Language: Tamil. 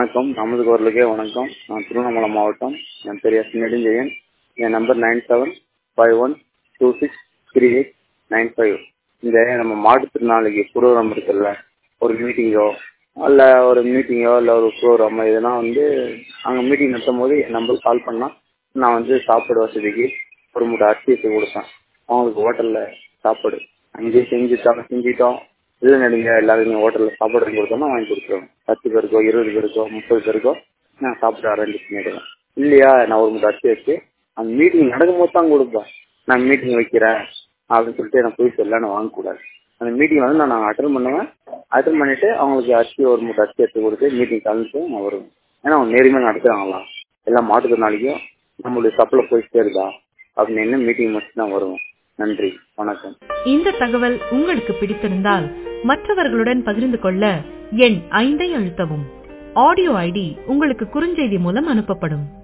வணக்கம் நமது குரலுக்கே வணக்கம் நான் திருவண்ணாமலை மாவட்டம் என் பெரிய நெடுஞ்செயன் என் number nine seven five one two six three eight nine five இந்த நம்ம மாற்றுத்திறனாளிக்கு ப்ரோக்ராம் இருக்குல்ல ஒரு மீட்டிங்கோ இல்லை ஒரு மீட்டிங்கோ இல்லை ஒரு ப்ரோக்ராமோ எதுனா வந்து அங்கே மீட்டிங் நடத்தும் போது என் நம்பருக்கு கால் பண்ணால் நான் வந்து சாப்பாடு வசதிக்கு ஒரு மூட்டை அரிசி எடுத்து கொடுப்பேன் அவங்களுக்கு ஹோட்டலில் சாப்பாடு அங்கேயே செஞ்சு தர செஞ்சிட்டோம் இல்லை நீங்கள் எல்லாருமே ஹோட்டலில் சாப்பாடு வாங்கி கொடுத்தோம்னா வாங்கி கொடுத்துருவேன் பத்து பேருக்கோ இருபது பேருக்கோ முப்பது பேருக்கோ நான் சாப்பிட அரேஞ்ச் பண்ணிடுவேன் இல்லையா நான் ஒரு மூட்டை அரிசி வச்சு அந்த மீட்டிங் நடக்கும்போது தான் கொடுப்பேன் நான் மீட்டிங் வைக்கிறேன் அப்படின்னு சொல்லிட்டு நான் போய் சொல்ல நான் வாங்கக்கூடாது அந்த மீட்டிங் வந்து நான் அட்டன் பண்ணுவேன் அட்டன் பண்ணிட்டு அவங்களுக்கு அரிசி ஒரு மூட்டை அரிசி எடுத்து கொடுத்து மீட்டிங் கலந்துட்டு நான் வருவேன் ஏன்னா அவங்க நேர்மையாக நடத்துகிறாங்களா எல்லா மாற்றுத்திறனாளிக்கும் நம்மளுடைய சப்ளை போய் சேருதா அப்படின்னு என்ன மீட்டிங் முடிச்சு தான் வருவேன் நன்றி வணக்கம் இந்த தகவல் உங்களுக்கு பிடித்திருந்தால் மற்றவர்களுடன் பகிர்ந்து கொள்ள எண் ஐந்தை அழுத்தவும் ஆடியோ ஐடி உங்களுக்கு குறுஞ்செய்தி மூலம் அனுப்பப்படும்